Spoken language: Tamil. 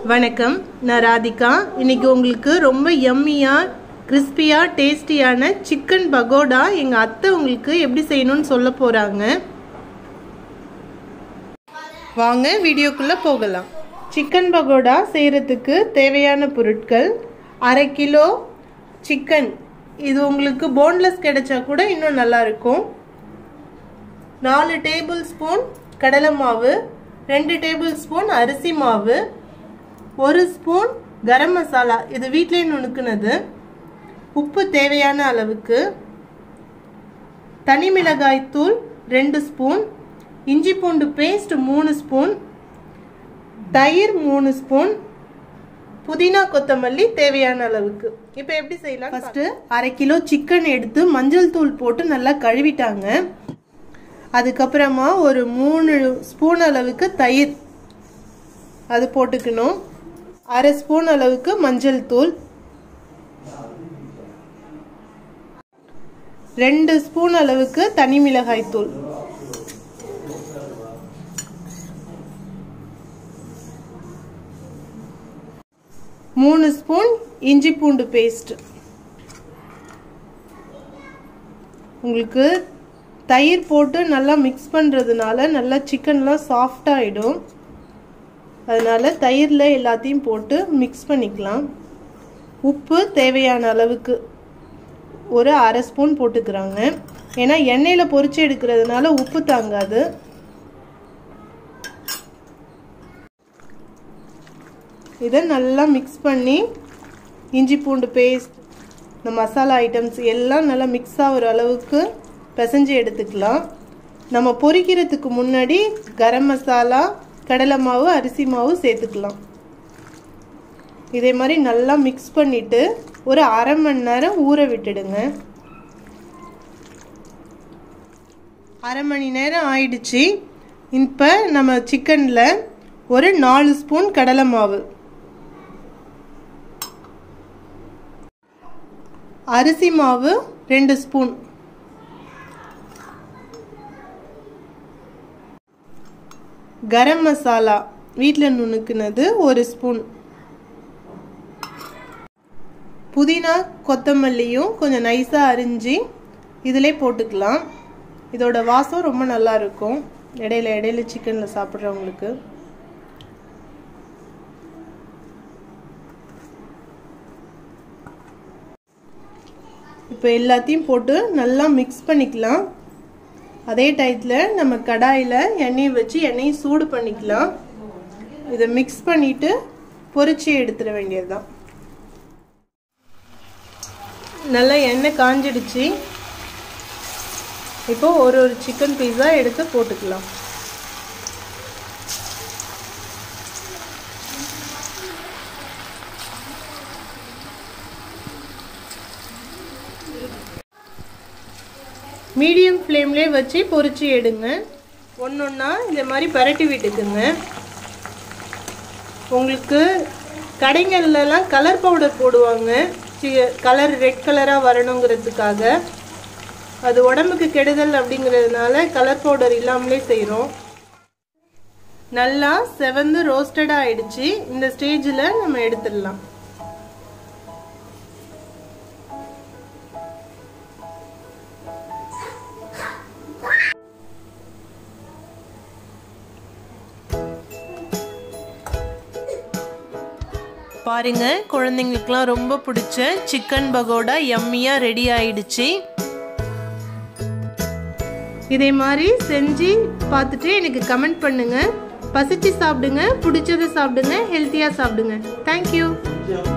வணக்கம் நான் ராதிகா இன்னைக்கு உங்களுக்கு ரொம்ப யம்மியாக கிறிஸ்பியாக டேஸ்டியான சிக்கன் பகோடா எங்கள் அத்தை உங்களுக்கு எப்படி செய்யணும்னு சொல்ல போகிறாங்க வாங்க வீடியோக்குள்ளே போகலாம் சிக்கன் பகோடா செய்கிறதுக்கு தேவையான பொருட்கள் அரை கிலோ சிக்கன் இது உங்களுக்கு போன்லெஸ் கிடைச்சா கூட இன்னும் நல்லா இருக்கும் நாலு டேபிள் ஸ்பூன் கடலை மாவு ரெண்டு டேபிள் ஸ்பூன் அரிசி மாவு ஒரு ஸ்பூன் கரம் மசாலா இது வீட்டிலே நுணுக்குனது உப்பு தேவையான அளவுக்கு தனி மிளகாய் தூள் ரெண்டு ஸ்பூன் இஞ்சி பூண்டு பேஸ்ட் மூணு ஸ்பூன் தயிர் மூணு ஸ்பூன் புதினா கொத்தமல்லி தேவையான அளவுக்கு இப்போ எப்படி செய்யலாம் ஃபர்ஸ்ட் அரை கிலோ சிக்கன் எடுத்து மஞ்சள் தூள் போட்டு நல்லா கழுவிட்டாங்க அதுக்கப்புறமா ஒரு மூணு ஸ்பூன் அளவுக்கு தயிர் அது போட்டுக்கணும் அரை ஸ்பூன் அளவுக்கு மஞ்சள் தூள் ரெண்டு ஸ்பூன் அளவுக்கு தனி மிளகாய் தூள் மூணு ஸ்பூன் இஞ்சி பூண்டு பேஸ்ட் உங்களுக்கு தயிர் போட்டு நல்லா மிக்ஸ் பண்ணுறதுனால நல்லா சிக்கன்லாம் சாஃப்டாகிடும் அதனால் தயிரில் எல்லாத்தையும் போட்டு மிக்ஸ் பண்ணிக்கலாம் உப்பு தேவையான அளவுக்கு ஒரு அரை ஸ்பூன் போட்டுக்கிறாங்க ஏன்னா எண்ணெயில் பொரிச்சு எடுக்கிறதுனால உப்பு தாங்காது இதை நல்லா மிக்ஸ் பண்ணி இஞ்சி பூண்டு பேஸ்ட் இந்த மசாலா ஐட்டம்ஸ் எல்லாம் நல்லா மிக்ஸ் ஆகிற அளவுக்கு பிசைஞ்சு எடுத்துக்கலாம் நம்ம பொரிக்கிறதுக்கு முன்னாடி கரம் மசாலா கடலை மாவு அரிசி மாவு சேர்த்துக்கலாம் இதே மாதிரி நல்லா மிக்ஸ் பண்ணிவிட்டு ஒரு அரை மணி நேரம் ஊற விட்டுடுங்க அரை மணி நேரம் ஆயிடுச்சு இப்போ நம்ம சிக்கனில் ஒரு நாலு ஸ்பூன் கடலை மாவு அரிசி மாவு ரெண்டு ஸ்பூன் கரம் மசாலா வீட்டில் நுணுக்குனது ஒரு ஸ்பூன் புதினா கொத்தமல்லியும் கொஞ்சம் நைஸாக அரிஞ்சு இதிலே போட்டுக்கலாம் இதோட வாசம் ரொம்ப நல்லா இருக்கும் இடையில இடையில சிக்கனில் சாப்பிட்றவங்களுக்கு இப்போ எல்லாத்தையும் போட்டு நல்லா மிக்ஸ் பண்ணிக்கலாம் அதே டயத்தில் நம்ம கடாயில் எண்ணெயை வச்சு எண்ணெயை சூடு பண்ணிக்கலாம் இதை மிக்ஸ் பண்ணிவிட்டு பொரிச்சு எடுத்துட வேண்டியது தான் நல்லா எண்ணெய் காஞ்சிடுச்சு இப்போ ஒரு ஒரு சிக்கன் பீஸா எடுத்து போட்டுக்கலாம் மீடியம் ஃப்ளேம்லேயே வச்சு பொரிச்சு எடுங்க ஒன்று ஒன்றா இந்த மாதிரி பரட்டி விட்டுக்குங்க உங்களுக்கு கடைங்கள்லாம் கலர் பவுடர் போடுவாங்க கலர் ரெட் கலராக வரணுங்கிறதுக்காக அது உடம்புக்கு கெடுதல் அப்படிங்கிறதுனால கலர் பவுடர் இல்லாமலே செய்கிறோம் நல்லா செவந்து ரோஸ்டடாக ஆயிடுச்சு இந்த ஸ்டேஜில் நம்ம எடுத்துடலாம் பாருங்க குழந்தைங்களுக்குலாம் ரொம்ப பிடிச்ச சிக்கன் பகோடா எம்மியாக ரெடி ஆயிடுச்சு இதே மாதிரி செஞ்சு பார்த்துட்டு எனக்கு கமெண்ட் பண்ணுங்க பசிச்சு சாப்பிடுங்க பிடிச்சதை சாப்பிடுங்க ஹெல்த்தியாக சாப்பிடுங்க தேங்க்யூ